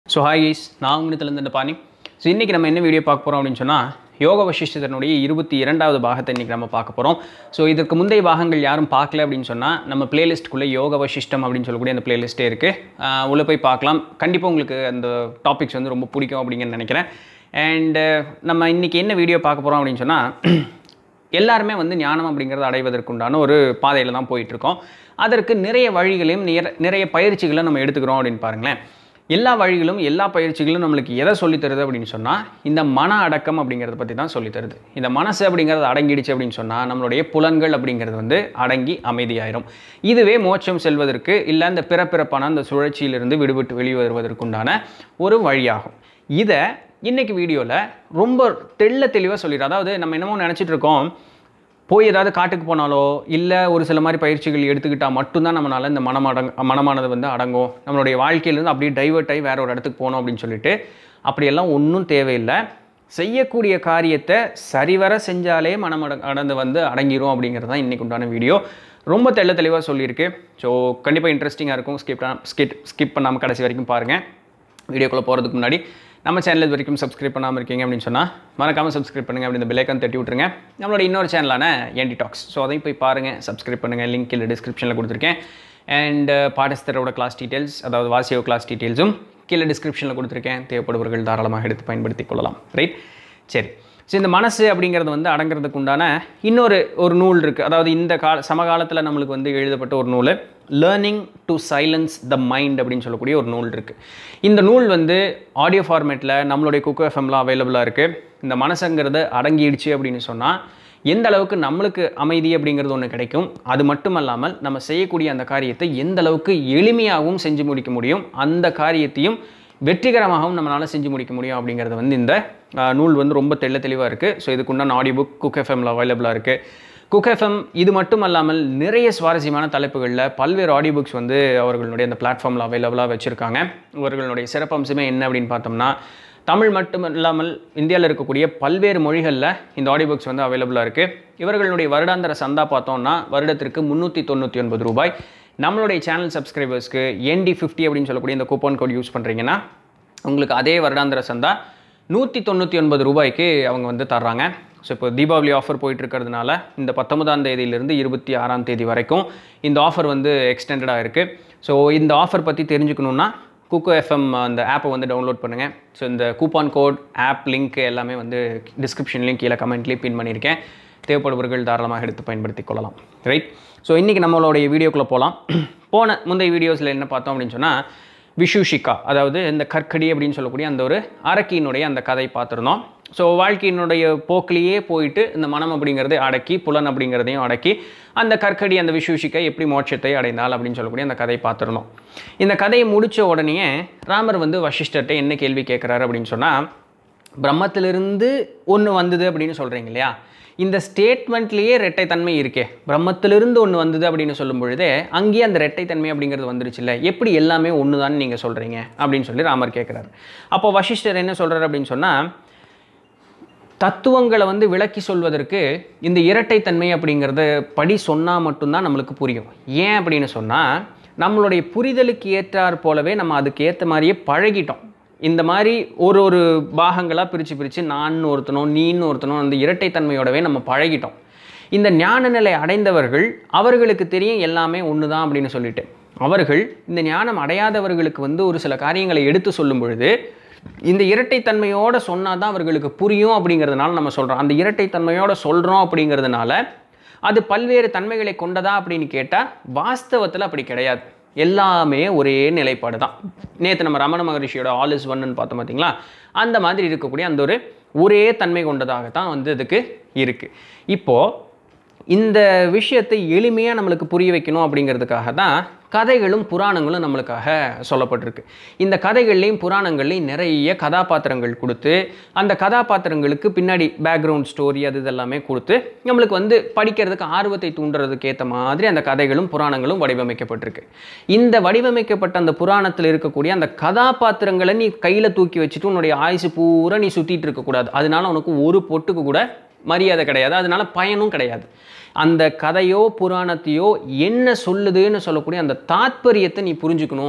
so hi guys நான் உங்கள்கிட்ட இந்த பாணி ஸோ இன்றைக்கி நம்ம என்ன வீடியோ பார்க்க போகிறோம் அப்படின்னு சொன்னால் யோக வசிஷ்டத்தினுடைய இருபத்தி இரண்டாவது பாகத்தை இன்றைக்கி நம்ம பார்க்க போகிறோம் ஸோ இதற்கு முந்தைய பாகங்கள் யாரும் பார்க்கல அப்படின்னு சொன்னால் நம்ம பிளேலிஸ்ட்டுக்குள்ளே யோக வசிஷ்டம் அப்படின்னு சொல்லக்கூடிய அந்த பிளேலிஸ்ட்டே இருக்குது உள்ளே போய் பார்க்கலாம் கண்டிப்பாக உங்களுக்கு அந்த டாபிக்ஸ் வந்து ரொம்ப பிடிக்கும் அப்படிங்கன்னு நினைக்கிறேன் அண்டு நம்ம இன்றைக்கி என்ன வீடியோ பார்க்க போகிறோம் அப்படின்னு சொன்னால் எல்லாருமே வந்து ஞானம் அப்படிங்கிறத அடைவதற்குண்டான ஒரு பாதையில் தான் போயிட்டுருக்கோம் அதற்கு நிறைய வழிகளையும் நிற- நிறைய பயிற்சிகளை நம்ம எடுத்துக்கிறோம் அப்படின்னு பாருங்களேன் எல்லா வழிகளும் எல்லா பயிற்சிகளும் நம்மளுக்கு எதை சொல்லித் தருது அப்படின்னு சொன்னால் இந்த மன அடக்கம் அப்படிங்கிறத பற்றி தான் சொல்லித் தருது இந்த மனசு அப்படிங்கிறது அடங்கிடுச்சு அப்படின்னு சொன்னால் நம்மளுடைய புலன்கள் அப்படிங்கிறது வந்து அடங்கி அமைதியாயிரும் இதுவே மோட்சம் செல்வதற்கு இல்லை இந்த பிறப்பிறப்பான அந்த சுழற்சியிலிருந்து விடுபட்டு வெளிவருவதற்குண்டான ஒரு வழியாகும் இதை இன்னைக்கு வீடியோவில் ரொம்ப தெள்ள தெளிவாக சொல்லிடுறேன் அதாவது நம்ம என்னமோ நினச்சிட்டு இருக்கோம் போய் ஏதாவது காட்டுக்கு போனாலோ இல்லை ஒரு சில மாதிரி பயிற்சிகள் எடுத்துக்கிட்டால் மட்டும்தான் நம்மளால் இந்த மனம் அடங் மனமானது வந்து அடங்கும் நம்மளுடைய வாழ்க்கையிலேருந்து அப்படியே டைவர்ட் ஆகி வேற ஒரு இடத்துக்கு போகணும் அப்படின்னு சொல்லிட்டு அப்படியெல்லாம் ஒன்றும் தேவையில்லை செய்யக்கூடிய காரியத்தை சரிவர செஞ்சாலே மனம் அட அடந்து வந்து அடங்கிரும் அப்படிங்கிறது தான் இன்றைக்கு உண்டான வீடியோ ரொம்ப தெள்ள தெளிவாக சொல்லியிருக்கு ஸோ கண்டிப்பாக இன்ட்ரெஸ்டிங்காக இருக்கும் ஸ்கிப் ஸ்கிப் ஸ்கிப் பண்ணாமல் கடைசி வரைக்கும் பாருங்கள் வீடியோக்குள்ளே போகிறதுக்கு முன்னாடி நம்ம சேனல் இது வரைக்கும் சப்ஸ்கிரைப் பண்ணாமல் இருக்கீங்க அப்படின்னு சொன்னால் மறக்காமல் சப்ஸ்கிரைப் பண்ணுங்கள் அப்படி இந்த பெல்லைக்கான் தட்டி விட்ருங்க நம்மளோட இன்னொரு சேனலான என்டி டாக்ஸ் ஸோ அதையும் போய் பாருங்கள் சப்ஸ்கிரைப் பண்ணுங்கள் லிங்க் கீழே டிஸ்கிரிப்ஷனில் கொடுத்துருக்கேன் அண்ட் பாடஸ்தரோட கிளாஸ் டீட்டெயில்ஸ் அதாவது வாசியோ கிளாஸ் டீட்டெயில்ஸும் கீழே டிஸ்கிரிப்ஷனில் கொடுத்துருக்கேன் தேவைப்படுபவர்கள் தாராளமாக எடுத்து பயன்படுத்திக் கொள்ளலாம் ரைட் சரி ஸோ இந்த மனசு அப்படிங்கிறது வந்து அடங்கிறதுக்கு உண்டான இன்னொரு ஒரு நூல் இருக்குது அதாவது இந்த கால சமகாலத்தில் நம்மளுக்கு வந்து எழுதப்பட்ட ஒரு நூல் learning to silence the mind அப்படின்னு சொல்லக்கூடிய ஒரு நூல் இருக்குது இந்த நூல் வந்து ஆடியோ ஃபார்மேட்டில் நம்மளுடைய குக்கு எஃப்எம்லாம் அவைலபிளாக இருக்குது இந்த மனசுங்கிறது அடங்கிடுச்சு அப்படின்னு சொன்னால் எந்த அளவுக்கு நம்மளுக்கு அமைதி அப்படிங்கிறது ஒன்று கிடைக்கும் அது மட்டும் அல்லாமல் நம்ம செய்யக்கூடிய அந்த காரியத்தை எந்த அளவுக்கு எளிமையாகவும் செஞ்சு முடிக்க முடியும் அந்த காரியத்தையும் வெற்றிகரமாகவும் நம்மளால் செஞ்சு முடிக்க முடியும் அப்படிங்கிறது வந்து இந்த அஹ், நூல் வந்து ரொம்ப தெள்ள தெளிவாக இருக்குது ஸோ இதுக்குண்டான ஆடியோ புக் குக் எஃப்எம்ல அவைலபிளாக இருக்குது குக் எஃப்எம் இது மட்டும் அல்லாமல் நிறைய சுவாரஸ்யமான தலைப்புகளில் பல்வேறு ஆடியோ புக்ஸ் வந்து அவர்களுடைய அந்த பிளாட்ஃபார்மில் அவைலபிளாக வச்சுருக்காங்க இவர்களுடைய சிறப்பம்சமே என்ன அப்படின்னு பார்த்தோம்னா தமிழ் மட்டும் இல்லாமல் இந்தியாவில் இருக்கக்கூடிய பல்வேறு மொழிகளில் இந்த ஆடியோ புக்ஸ் வந்து அவைலபிளாக இருக்குது இவர்களுடைய வருடாந்திர சந்தா பார்த்தோம்னா வருடத்திற்கு முந்நூற்றி தொண்ணூற்றி ஒன்பது ரூபாய் நம்மளுடைய சேனல் சப்ஸ்கிரைபர்ஸ்க்கு என்டி ஃபிஃப்டி அப்படின்னு சொல்லக்கூடிய இந்த கூப்பன் கோட் யூஸ் பண்ணுறீங்கன்னா உங்களுக்கு அதே வருடாந்திர சந்தா நூற்றி தொண்ணூற்றி ஒன்பது ரூபாய்க்கு அவங்க வந்து தர்றாங்க ஸோ இப்போ தீபாவளி ஆஃபர் போயிட்டு இருக்கிறதுனால இந்த பத்தொன்பதாம் தேதியிலிருந்து இருபத்தி ஆறாம் தேதி வரைக்கும் இந்த ஆஃபர் வந்து எக்ஸ்டெண்டடாக இருக்குது ஸோ இந்த ஆஃபர் பற்றி தெரிஞ்சுக்கணுன்னா குக்கோ எஃப்எம் அந்த ஆப்பை வந்து டவுன்லோட் பண்ணுங்கள் ஸோ இந்த கூப்பான் கோட் ஆப் லிங்க் எல்லாமே வந்து டிஸ்கிரிப்ஷன்லேயும் கீழே கமெண்ட்லேயும் பின் பண்ணியிருக்கேன் தேவைப்படுபவர்கள் தாராளமாக எடுத்து பயன்படுத்திக் கொள்ளலாம் ரைட் ஸோ இன்றைக்கி நம்மளுடைய வீடியோக்குள்ளே போகலாம் போன முந்தைய வீடியோஸில் என்ன பார்த்தோம் அப்படின்னு சொன்னால் விஷுஷிகா அதாவது இந்த கற்கடி அப்படின்னு சொல்லக்கூடிய அந்த ஒரு அரக்கியினுடைய அந்த கதை பார்த்துருந்தோம் ஸோ வாழ்க்கையினுடைய போக்கிலேயே போயிட்டு இந்த மனம் அப்படிங்கிறதை அடக்கி புலன் அப்படிங்கிறதையும் அடக்கி அந்த கற்கடி அந்த விஷுஷிக்கை எப்படி மோட்சத்தை அடைந்தால் அப்படின்னு சொல்லக்கூடிய அந்த கதை பார்த்துருந்தோம் இந்த கதையை முடித்த உடனே ராமர் வந்து வசிஷ்டர்கிட்ட என்ன கேள்வி கேட்குறாரு அப்படின்னு சொன்னால் பிரம்மத்திலிருந்து ஒன்று வந்தது அப்படின்னு சொல்கிறீங்க இல்லையா இந்த ஸ்டேட்மெண்ட்லேயே ரெட்டைத்தன்மை இருக்கே பிரம்மத்திலிருந்து ஒன்று வந்தது அப்படின்னு சொல்லும் பொழுதே அங்கேயே அந்த ரெட்டைத்தன்மை அப்படிங்கிறது வந்துருச்சுல்ல எப்படி எல்லாமே ஒன்று தான் நீங்கள் சொல்கிறீங்க அப்படின்னு சொல்லி ராமர் கேட்குறாரு அப்போ வசிஷ்டர் என்ன சொல்கிறார் அப்படின்னு சொன்னால் தத்துவங்களை வந்து விளக்கி சொல்வதற்கு இந்த இரட்டைத்தன்மை அப்படிங்கிறத படி சொன்னால் மட்டும்தான் நம்மளுக்கு புரியும் ஏன் அப்படின்னு சொன்னால் நம்மளுடைய புரிதலுக்கு ஏற்றாற் போலவே நம்ம அதுக்கு ஏற்ற மாதிரியே பழகிட்டோம் இந்த மாதிரி ஒரு ஒரு பாகங்களாக பிரித்து பிரித்து நான் ஒருத்தனோ நீன்னு ஒருத்தனோ அந்த இரட்டைத்தன்மையோடவே நம்ம பழகிட்டோம் இந்த ஞான நிலை அடைந்தவர்கள் அவர்களுக்கு தெரியும் எல்லாமே ஒன்று தான் அப்படின்னு சொல்லிட்டு அவர்கள் இந்த ஞானம் அடையாதவர்களுக்கு வந்து ஒரு சில காரியங்களை எடுத்து சொல்லும் பொழுது இந்த இரட்டைத்தன்மையோட சொன்னால் தான் அவர்களுக்கு புரியும் அப்படிங்கிறதுனால நம்ம சொல்கிறோம் அந்த இரட்டைத்தன்மையோட சொல்கிறோம் அப்படிங்கிறதுனால அது பல்வேறு தன்மைகளை கொண்டதா அப்படின்னு கேட்டால் வாஸ்தவத்தில் அப்படி கிடையாது எல்லாமே ஒரே நிலைப்பாடு தான் நேற்று நம்ம ரமண மகரிஷியோட ஆல் இஸ் ஒன்னு பார்த்தோம் பார்த்தீங்களா அந்த மாதிரி இருக்கக்கூடிய அந்த ஒரு ஒரே தன்மை கொண்டதாகத்தான் வந்து இதுக்கு இருக்குது இப்போது இந்த விஷயத்தை எளிமையாக நம்மளுக்கு புரிய வைக்கணும் அப்படிங்கிறதுக்காக தான் கதைகளும் புராணங்களும் நம்மளுக்காக சொல்லப்பட்டிருக்கு இந்த கதைகள்லையும் புராணங்கள்லையும் நிறைய கதாபாத்திரங்கள் கொடுத்து அந்த கதாபாத்திரங்களுக்கு பின்னாடி பேக்ரவுண்ட் ஸ்டோரி அது இதெல்லாமே கொடுத்து நம்மளுக்கு வந்து படிக்கிறதுக்கு ஆர்வத்தை தூண்டுறதுக்கு ஏற்ற மாதிரி அந்த கதைகளும் புராணங்களும் வடிவமைக்கப்பட்டிருக்கு இந்த வடிவமைக்கப்பட்ட அந்த புராணத்தில் இருக்கக்கூடிய அந்த கதாபாத்திரங்களை நீ கையில் தூக்கி வச்சுட்டு உன்னுடைய ஆயுசு பூரா நீ சுற்றிட்டு இருக்கக்கூடாது அதனால உனக்கு ஒரு பொட்டுக்கு கூட மரியாதை கிடையாது அதனால பயனும் கிடையாது அந்த கதையோ புராணத்தையோ என்ன சொல்லுதுன்னு சொல்லக்கூடிய அந்த தாத்பரியத்தை நீ புரிஞ்சுக்கணும்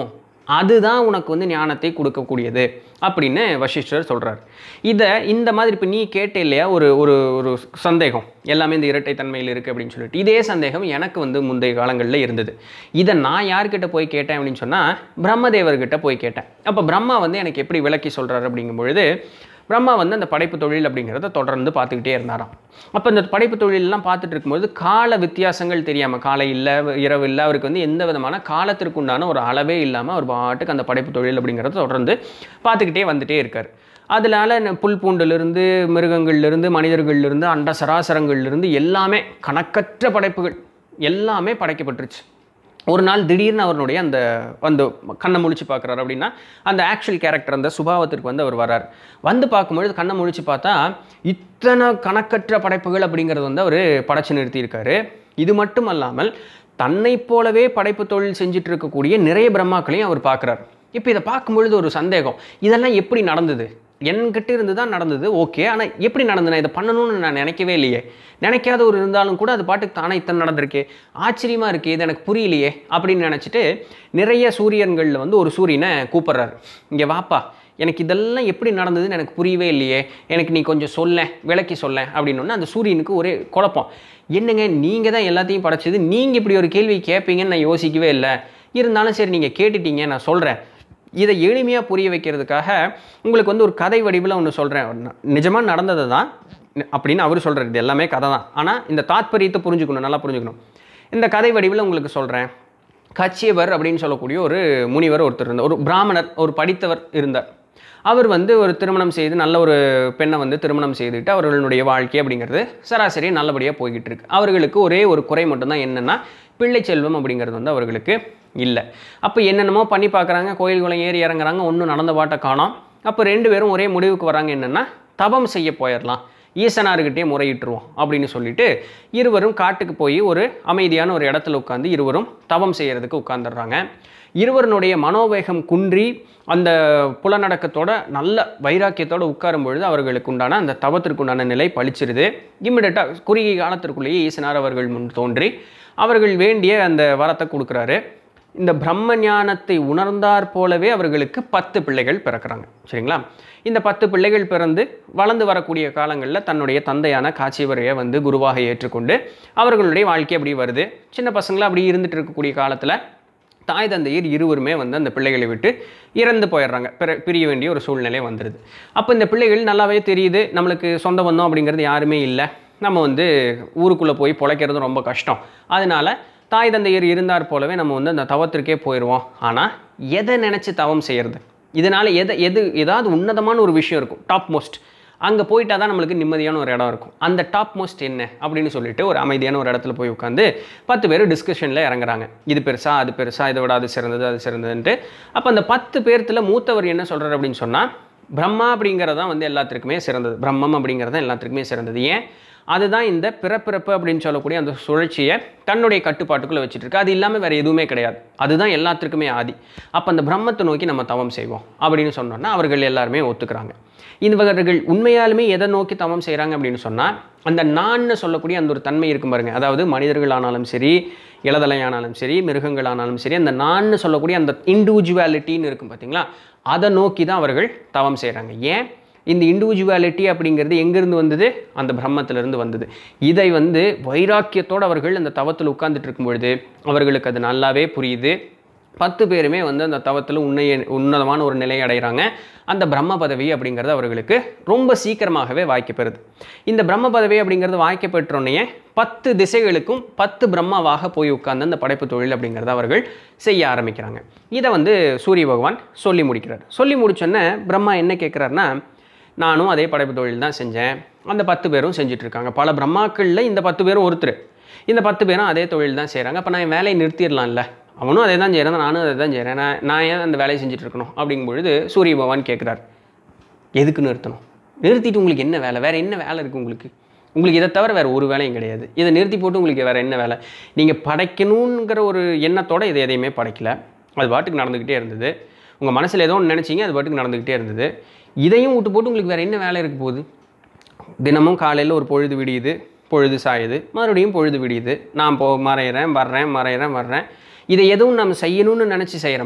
அதுதான் உனக்கு வந்து ஞானத்தை கொடுக்கக்கூடியது அப்படின்னு வசிஷ்டர் சொல்கிறார் இதை இந்த மாதிரி இப்போ நீ கேட்ட இல்லையா ஒரு ஒரு ஒரு சந்தேகம் எல்லாமே இந்த இரட்டைத்தன்மையில் இருக்குது அப்படின்னு சொல்லிட்டு இதே சந்தேகம் எனக்கு வந்து முந்தைய காலங்களில் இருந்தது இதை நான் யார்கிட்ட போய் கேட்டேன் அப்படின்னு சொன்னால் பிரம்மதேவர்கிட்ட போய் கேட்டேன் அப்போ பிரம்மா வந்து எனக்கு எப்படி விளக்கி சொல்கிறார் அப்படிங்கும் பொழுது பிரம்மா வந்து அந்த படைப்பு தொழில் அப்படிங்கிறத தொடர்ந்து பார்த்துக்கிட்டே இருந்தாராம் அப்போ இந்த படைப்பு தொழிலெல்லாம் பார்த்துட்டு இருக்கும்போது கால வித்தியாசங்கள் தெரியாமல் காலை இல்லை இரவு இல்லை அவருக்கு வந்து எந்த விதமான காலத்திற்கு உண்டான ஒரு அளவே இல்லாமல் அவர் பாட்டுக்கு அந்த படைப்பு தொழில் அப்படிங்கிறத தொடர்ந்து பார்த்துக்கிட்டே வந்துட்டே இருக்கார் அதனால ந- புல் பூண்டிலிருந்து மிருகங்கள்லேருந்து மனிதர்கள்லேருந்து அண்ட சராசரங்கள்லேருந்து எல்லாமே கணக்கற்ற படைப்புகள் எல்லாமே படைக்கப்பட்டுருச்சு ஒரு நாள் திடீர்னு அவருடைய அந்த அந்த கண்ணை முழிச்சு பார்க்குறாரு அப்படின்னா அந்த ஆக்சுவல் கேரக்டர் அந்த சுபாவத்திற்கு வந்து அவர் வரார் வந்து பார்க்கும்பொழுது கண்ணை முழிச்சு பார்த்தா இத்தனை கணக்கற்ற படைப்புகள் அப்படிங்கிறது வந்து அவர் படைச்சு நிறுத்தியிருக்காரு இது மட்டும் அல்லாமல் தன்னை போலவே படைப்பு தொழில் செஞ்சுட்டு இருக்கக்கூடிய நிறைய பிரம்மாக்களையும் அவர் பார்க்குறார் இப்போ இதை பார்க்கும்பொழுது ஒரு சந்தேகம் இதெல்லாம் எப்படி நடந்தது என்கிட்ட இருந்து தான் நடந்தது ஓகே ஆனால் எப்படி நடந்தது நான் இதை பண்ணணும்னு நான் நினைக்கவே இல்லையே நினைக்காத ஒரு இருந்தாலும் கூட அது பாட்டுக்கு தானே இத்தனை நடந்திருக்கே ஆச்சரியமாக இருக்கே இது எனக்கு புரியலையே அப்படின்னு நினச்சிட்டு நிறைய சூரியன்களில் வந்து ஒரு சூரியனை கூப்பிட்றாரு இங்கே வாப்பா எனக்கு இதெல்லாம் எப்படி நடந்ததுன்னு எனக்கு புரியவே இல்லையே எனக்கு நீ கொஞ்சம் சொல்ல விளக்கி சொல்ல அப்படின்னு அந்த சூரியனுக்கு ஒரே குழப்பம் என்னங்க நீங்கள் தான் எல்லாத்தையும் படைச்சது நீங்கள் இப்படி ஒரு கேள்வி கேட்பீங்கன்னு நான் யோசிக்கவே இல்லை இருந்தாலும் சரி நீங்கள் கேட்டுட்டீங்க நான் சொல்கிறேன் இதை எளிமையாக புரிய வைக்கிறதுக்காக உங்களுக்கு வந்து ஒரு கதை வடிவில் ஒன்று சொல்கிறேன் நிஜமாக நடந்தது தான் அப்படின்னு அவர் சொல்கிறார் இது எல்லாமே கதை தான் ஆனால் இந்த தாத்பரியத்தை புரிஞ்சுக்கணும் நல்லா புரிஞ்சுக்கணும் இந்த கதை வடிவில் உங்களுக்கு சொல்கிறேன் கச்சியவர் அப்படின்னு சொல்லக்கூடிய ஒரு முனிவர் ஒருத்தர் இருந்தார் ஒரு பிராமணர் ஒரு படித்தவர் இருந்தார் அவர் வந்து ஒரு திருமணம் செய்து நல்ல ஒரு பெண்ணை வந்து திருமணம் செய்துட்டு அவர்களுடைய வாழ்க்கை அப்படிங்கிறது சராசரி நல்லபடியாக போய்கிட்டு இருக்கு அவர்களுக்கு ஒரே ஒரு குறை மட்டும்தான் என்னென்னா பிள்ளை செல்வம் அப்படிங்கிறது வந்து அவர்களுக்கு இல்லை அப்போ என்னென்னமோ பண்ணி பார்க்குறாங்க கோயில் குளம் ஏறி இறங்குறாங்க ஒன்றும் நடந்த பாட்டை காணோம் அப்போ ரெண்டு பேரும் ஒரே முடிவுக்கு வராங்க என்னென்னா தபம் செய்ய போயிடலாம் ஈசனார்கிட்டே முறையிட்டுருவோம் அப்படின்னு சொல்லிட்டு இருவரும் காட்டுக்கு போய் ஒரு அமைதியான ஒரு இடத்துல உட்காந்து இருவரும் தவம் செய்யறதுக்கு உட்காந்துடுறாங்க இருவருடைய மனோவேகம் குன்றி அந்த புலநடக்கத்தோட நல்ல வைராக்கியத்தோட உட்காரும் பொழுது அவர்களுக்கு உண்டான அந்த தவத்திற்கு உண்டான நிலை பளிச்சிருது இம்மிடியட்டாக குறுகிய காலத்திற்குள்ளேயே ஈசனார் அவர்கள் முன் தோன்றி அவர்கள் வேண்டிய அந்த வரத்தை கொடுக்குறாரு இந்த பிரம்ம ஞானத்தை உணர்ந்தார் போலவே அவர்களுக்கு பத்து பிள்ளைகள் பிறக்கிறாங்க சரிங்களா இந்த பத்து பிள்ளைகள் பிறந்து வளர்ந்து வரக்கூடிய காலங்களில் தன்னுடைய தந்தையான காட்சிவரையை வந்து குருவாக ஏற்றுக்கொண்டு அவர்களுடைய வாழ்க்கை அப்படி வருது சின்ன பசங்களாக அப்படி இருந்துட்டு இருக்கக்கூடிய காலத்தில் தாய் தந்தையர் இருவருமே வந்து அந்த பிள்ளைகளை விட்டு இறந்து போயிடுறாங்க பிற பிரிய வேண்டிய ஒரு சூழ்நிலை வந்துடுது அப்போ இந்த பிள்ளைகள் நல்லாவே தெரியுது நம்மளுக்கு சொந்த பந்தம் அப்படிங்கிறது யாருமே இல்லை நம்ம வந்து ஊருக்குள்ளே போய் பிழைக்கிறது ரொம்ப கஷ்டம் அதனால தாய் தந்தையர் இருந்தார் போலவே நம்ம வந்து அந்த தவத்திற்கே போயிடுவோம் ஆனால் எதை நினச்சி தவம் செய்கிறது இதனால் எதை எது ஏதாவது உன்னதமான ஒரு விஷயம் இருக்கும் டாப் மோஸ்ட் அங்கே போயிட்டா தான் நம்மளுக்கு நிம்மதியான ஒரு இடம் இருக்கும் அந்த டாப் மோஸ்ட் என்ன அப்படின்னு சொல்லிட்டு ஒரு அமைதியான ஒரு இடத்துல போய் உட்காந்து பத்து பேர் டிஸ்கஷனில் இறங்குறாங்க இது பெருசா அது பெருசா இதை விட அது சிறந்தது அது சிறந்ததுன்ட்டு அப்போ அந்த பத்து பேர்த்தில் மூத்தவர் என்ன சொல்கிறார் அப்படின்னு சொன்னால் பிரம்மா அப்படிங்கிறது தான் வந்து எல்லாத்துக்குமே சிறந்தது பிரம்மம் அப்படிங்கிறது தான் எல்லாத்துக்குமே சிறந்தது ஏன் அதுதான் இந்த பிறப்பிறப்பு அப்படின்னு சொல்லக்கூடிய அந்த சுழற்சியை தன்னுடைய கட்டுப்பாட்டுக்குள்ளே வச்சுட்டு இருக்கு அது இல்லாமல் வேறு எதுவுமே கிடையாது அதுதான் எல்லாத்துக்குமே ஆதி அப்போ அந்த பிரம்மத்தை நோக்கி நம்ம தவம் செய்வோம் அப்படின்னு சொன்னோன்னா அவர்கள் எல்லாருமே ஒத்துக்கிறாங்க இவர்கள் உண்மையாலுமே எதை நோக்கி தவம் செய்கிறாங்க அப்படின்னு சொன்னால் அந்த நான்னு சொல்லக்கூடிய அந்த ஒரு தன்மை இருக்கும் பாருங்க அதாவது மனிதர்களானாலும் சரி இளதலையானாலும் சரி மிருகங்களானாலும் சரி அந்த நான்னு சொல்லக்கூடிய அந்த இண்டிவிஜுவாலிட்டின்னு இருக்கும் பார்த்தீங்களா அதை நோக்கி தான் அவர்கள் தவம் செய்கிறாங்க ஏன் இந்த இண்டிவிஜுவாலிட்டி அப்படிங்கிறது எங்கேருந்து வந்தது அந்த பிரம்மத்திலிருந்து வந்தது இதை வந்து வைராக்கியத்தோடு அவர்கள் அந்த தவத்தில் உட்கார்ந்துட்டு இருக்கும் பொழுது அவர்களுக்கு அது நல்லாவே புரியுது பத்து பேருமே வந்து அந்த தவத்தில் உன்னைய உன்னதமான ஒரு நிலை அடைகிறாங்க அந்த பிரம்ம பதவி அப்படிங்கிறது அவர்களுக்கு ரொம்ப சீக்கிரமாகவே வாய்க்கப்பெறுது இந்த பிரம்ம பதவி அப்படிங்கிறது வாய்க்கப்பெற்றோடனே பத்து திசைகளுக்கும் பத்து பிரம்மாவாக போய் உட்கார்ந்து அந்த படைப்பு தொழில் அப்படிங்கிறத அவர்கள் செய்ய ஆரம்பிக்கிறாங்க இதை வந்து சூரிய பகவான் சொல்லி முடிக்கிறார் சொல்லி முடிச்சோன்னே பிரம்மா என்ன கேட்குறாருன்னா நானும் அதே படைப்பு தொழில் தான் செஞ்சேன் அந்த பத்து பேரும் செஞ்சுட்டு இருக்காங்க பல பிரம்மாக்களில் இந்த பத்து பேரும் ஒருத்தர் இந்த பத்து பேரும் அதே தொழில் தான் செய்கிறாங்க அப்போ நான் என் வேலையை நிறுத்திடலாம்ல அவனும் அதே தான் செய்கிறான் நானும் அதை தான் செய்கிறேன் நான் நான் ஏன் அந்த வேலையை செஞ்சுட்டு இருக்கணும் அப்படிங்கும் பொழுது சூரிய பகவான் கேட்குறார் எதுக்கு நிறுத்தணும் நிறுத்திட்டு உங்களுக்கு என்ன வேலை வேறு என்ன வேலை இருக்குது உங்களுக்கு உங்களுக்கு இதை தவிர வேறு ஒரு வேலையும் கிடையாது இதை நிறுத்தி போட்டு உங்களுக்கு வேறு என்ன வேலை நீங்கள் படைக்கணுங்கிற ஒரு எண்ணத்தோட இதை எதையுமே படைக்கல அது பாட்டுக்கு நடந்துக்கிட்டே இருந்தது உங்கள் மனசில் ஏதோ ஒன்று நினச்சிங்க அது பாட்டுக்கு நடந்துக்கிட்டே இருந்தது இதையும் விட்டு போட்டு உங்களுக்கு வேறு என்ன வேலை இருக்க போகுது தினமும் காலையில் ஒரு பொழுது விடியுது பொழுது சாயுது மறுபடியும் பொழுது விடியுது நான் போ மறையிறேன் வர்றேன் மறையிறேன் வர்றேன் இதை எதுவும் நம்ம செய்யணும்னு நினச்சி செய்கிறோமா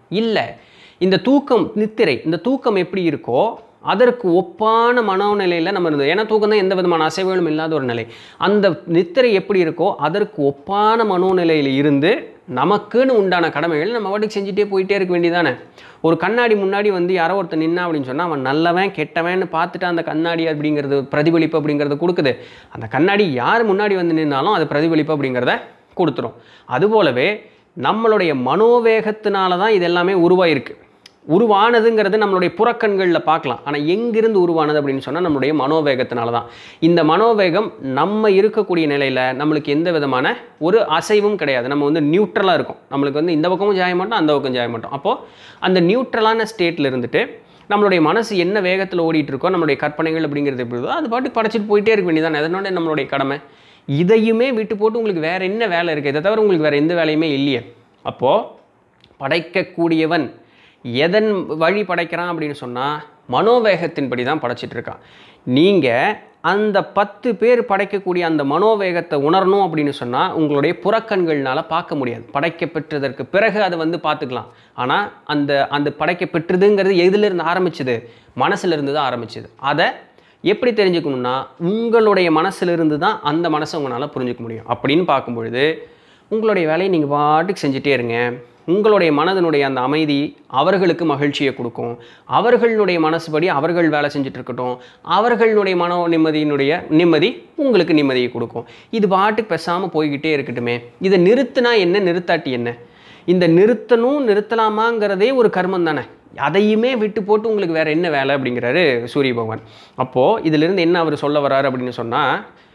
இல்லை இந்த தூக்கம் நித்திரை இந்த தூக்கம் எப்படி இருக்கோ அதற்கு ஒப்பான மனோநிலையில் நம்ம இருந்தோம் ஏன்னா தூக்கம் தான் எந்த விதமான அசைவுகளும் இல்லாத ஒரு நிலை அந்த நித்திரை எப்படி இருக்கோ அதற்கு ஒப்பான மனோநிலையில் இருந்து நமக்குன்னு உண்டான கடமைகள் நம்ம வாட்டுக்கு செஞ்சுட்டே போயிட்டே இருக்க வேண்டியதானே ஒரு கண்ணாடி முன்னாடி வந்து யாரோ ஒருத்தர் நின்னா அப்படின்னு சொன்னால் அவன் நல்லவன் கெட்டவன்னு பார்த்துட்டு அந்த கண்ணாடி அப்படிங்கிறது பிரதிபலிப்பு அப்படிங்கிறது கொடுக்குது அந்த கண்ணாடி யார் முன்னாடி வந்து நின்னாலும் அது பிரதிபலிப்பு அப்படிங்கிறத கொடுத்துரும் அதுபோலவே நம்மளுடைய மனோவேகத்தினால தான் இது எல்லாமே உருவாயிருக்கு உருவானதுங்கிறது நம்மளுடைய புறக்கண்களில் பார்க்கலாம் ஆனால் எங்கிருந்து உருவானது அப்படின்னு சொன்னால் நம்மளுடைய மனோவேகத்தினால தான் இந்த மனோவேகம் நம்ம இருக்கக்கூடிய நிலையில் நம்மளுக்கு எந்த விதமான ஒரு அசைவும் கிடையாது நம்ம வந்து நியூட்ரலாக இருக்கும் நம்மளுக்கு வந்து இந்த பக்கமும் ஜாய மாட்டோம் அந்த பக்கம் ஜாய மாட்டோம் அப்போது அந்த நியூட்ரலான ஸ்டேட்டில் இருந்துட்டு நம்மளுடைய மனசு என்ன வேகத்தில் ஓடிட்டு இருக்கோ நம்மளுடைய கற்பனைகள் அப்படிங்கிறது எப்படி இருக்கோ அது பாட்டு படைச்சிட்டு போயிட்டே இருக்க வேண்டியதான் அதனால நம்மளுடைய கடமை இதையுமே விட்டு போட்டு உங்களுக்கு வேறு என்ன வேலை இருக்குது இதை தவிர உங்களுக்கு வேறு எந்த வேலையுமே இல்லையே அப்போது படைக்கக்கூடியவன் எதன் வழி படைக்கிறான் அப்படின்னு சொன்னால் மனோவேகத்தின்படி தான் படைச்சிட்டு இருக்கான் நீங்கள் அந்த பத்து பேர் படைக்கக்கூடிய அந்த மனோவேகத்தை உணரணும் அப்படின்னு சொன்னால் உங்களுடைய புறக்கண்கள்னால பார்க்க முடியாது படைக்க பெற்றதற்கு பிறகு அதை வந்து பார்த்துக்கலாம் ஆனால் அந்த அந்த படைக்க பெற்றதுங்கிறது எதிலிருந்து ஆரம்பிச்சது மனசுலேருந்து தான் ஆரம்பிச்சது அதை எப்படி தெரிஞ்சுக்கணும்னா உங்களுடைய மனசுலேருந்து தான் அந்த மனசை உங்களால் புரிஞ்சுக்க முடியும் அப்படின்னு பார்க்கும் பொழுது உங்களுடைய வேலையை நீங்கள் பாட்டுக்கு செஞ்சுட்டே இருங்க உங்களுடைய மனதினுடைய அந்த அமைதி அவர்களுக்கு மகிழ்ச்சியை கொடுக்கும் அவர்களுடைய மனசுபடி அவர்கள் வேலை செஞ்சுட்டு இருக்கட்டும் அவர்களுடைய மன நிம்மதியினுடைய நிம்மதி உங்களுக்கு நிம்மதியை கொடுக்கும் இது பாட்டுக்கு பேசாமல் போய்கிட்டே இருக்கட்டுமே இதை நிறுத்தினா என்ன நிறுத்தாட்டி என்ன இந்த நிறுத்தணும் நிறுத்தலாமாங்கிறதே ஒரு கர்மம் தானே அதையுமே விட்டு போட்டு உங்களுக்கு வேற என்ன வேலை அப்படிங்கிறாரு சூரிய பகவான் அப்போது இதிலிருந்து என்ன அவர் சொல்ல வர்றாரு அப்படின்னு சொன்னால்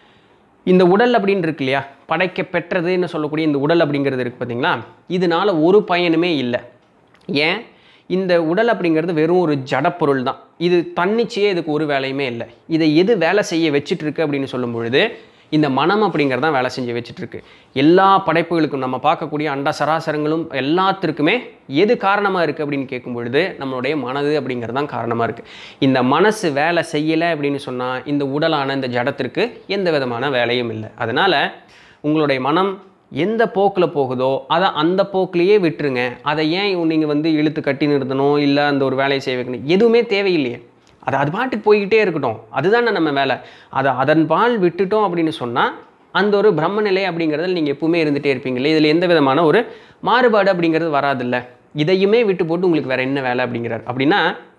இந்த உடல் அப்படின்னு இருக்கு இல்லையா படைக்க பெற்றதுன்னு சொல்லக்கூடிய இந்த உடல் அப்படிங்கிறது இருக்குது பார்த்தீங்களா இதனால ஒரு பயனுமே இல்லை ஏன் இந்த உடல் அப்படிங்கிறது வெறும் ஒரு ஜடப்பொருள் தான் இது தன்னிச்சையே இதுக்கு ஒரு வேலையுமே இல்லை இதை எது வேலை செய்ய வச்சிட்டு இருக்கு அப்படின்னு சொல்லும் பொழுது இந்த மனம் அப்படிங்கிறது தான் வேலை செஞ்சு வச்சுட்டு இருக்கு எல்லா படைப்புகளுக்கும் நம்ம பார்க்கக்கூடிய அண்ட சராசரங்களும் எல்லாத்திற்குமே எது காரணமாக இருக்குது அப்படின்னு கேட்கும் பொழுது நம்மளுடைய மனது அப்படிங்கிறது தான் காரணமாக இருக்குது இந்த மனசு வேலை செய்யலை அப்படின்னு சொன்னால் இந்த உடலான இந்த ஜடத்திற்கு எந்த விதமான வேலையும் இல்லை அதனால் உங்களுடைய மனம் எந்த போக்கில் போகுதோ அதை அந்த போக்கிலேயே விட்டுருங்க அதை ஏன் நீங்கள் வந்து இழுத்து கட்டி நிறுத்தணும் இல்லை அந்த ஒரு வேலையை செய்ய வைக்கணும் எதுவுமே தேவையில்லையே அது அது பாட்டுக்கு போய்கிட்டே இருக்கட்டும் அதுதானே நம்ம வேலை அதை அதன் பால் விட்டுட்டோம் அப்படின்னு சொன்னால் அந்த ஒரு பிரம்ம நிலை அப்படிங்கிறதுல நீங்கள் எப்பவுமே இருந்துகிட்டே இருப்பீங்களே இதில் எந்த விதமான ஒரு மாறுபாடு அப்படிங்கிறது வராதில்ல இதையுமே விட்டு போட்டு உங்களுக்கு வேறு என்ன வேலை அப்படிங்கிறார் அப்படின்னா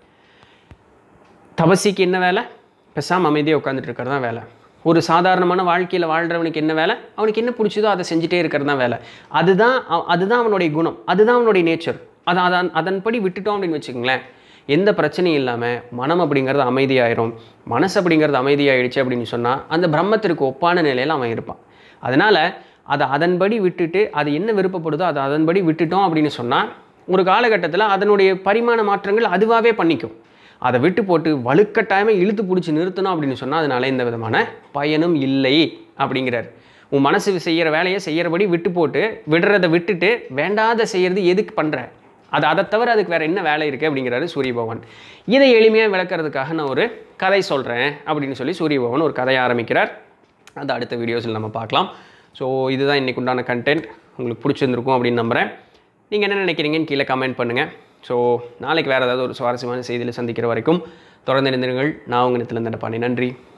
தபசிக்கு என்ன வேலை பேசாமல் அமைதியாக உட்காந்துட்டு இருக்கிறது தான் வேலை ஒரு சாதாரணமான வாழ்க்கையில் வாழ்கிறவனுக்கு என்ன வேலை அவனுக்கு என்ன பிடிச்சதோ அதை செஞ்சுட்டே இருக்கிறது தான் வேலை அதுதான் அவ- அதுதான் அவனுடைய குணம் அதுதான் அவனுடைய நேச்சர் அதை அதன் அதன்படி விட்டுட்டோம் அப்படின்னு வச்சுக்கோங்களேன் எந்த பிரச்சனையும் இல்லாமல் மனம் அப்படிங்கிறது அமைதியாயிரும் மனசு அப்படிங்கிறது அமைதியாயிடுச்சு அப்படின்னு சொன்னால் அந்த பிரம்மத்திற்கு ஒப்பான நிலையில் அவன் இருப்பான் அதனால் அதை அதன்படி விட்டுட்டு அது என்ன விருப்பப்படுதோ அதை அதன்படி விட்டுட்டோம் அப்படின்னு சொன்னால் ஒரு காலகட்டத்தில் அதனுடைய பரிமாண மாற்றங்கள் அதுவாகவே பண்ணிக்கும் அதை விட்டு போட்டு வலுக்கட்டாயமாக இழுத்து பிடிச்சி நிறுத்தணும் அப்படின்னு சொன்னால் அதனால எந்த விதமான பயனும் இல்லை அப்படிங்கிறார் உன் மனசு செய்கிற வேலையை செய்கிறபடி விட்டு போட்டு விடுறதை விட்டுட்டு வேண்டாத செய்கிறது எதுக்கு பண்ணுற அது அதை தவிர அதுக்கு வேறு என்ன வேலை இருக்குது அப்படிங்கிறாரு சூரிய பகவான் இதை எளிமையாக விளக்குறதுக்காக நான் ஒரு கதை சொல்கிறேன் அப்படின்னு சொல்லி சூரிய பகவான் ஒரு கதையை ஆரம்பிக்கிறார் அது அடுத்த வீடியோஸில் நம்ம பார்க்கலாம் ஸோ இதுதான் இன்றைக்கு உண்டான கண்டென்ட் உங்களுக்கு பிடிச்சிருந்துருக்கும் அப்படின்னு நம்புகிறேன் நீங்கள் என்ன நினைக்கிறீங்கன்னு கீழே கமெண்ட் பண்ணுங்கள் ஸோ நாளைக்கு வேறு ஏதாவது ஒரு சுவாரஸ்யமான செய்தியில் சந்திக்கிற வரைக்கும் தொடர்ந்து இருந்திருங்கள் நான் உங்கள் நிலத்தில் இருந்த நன்றி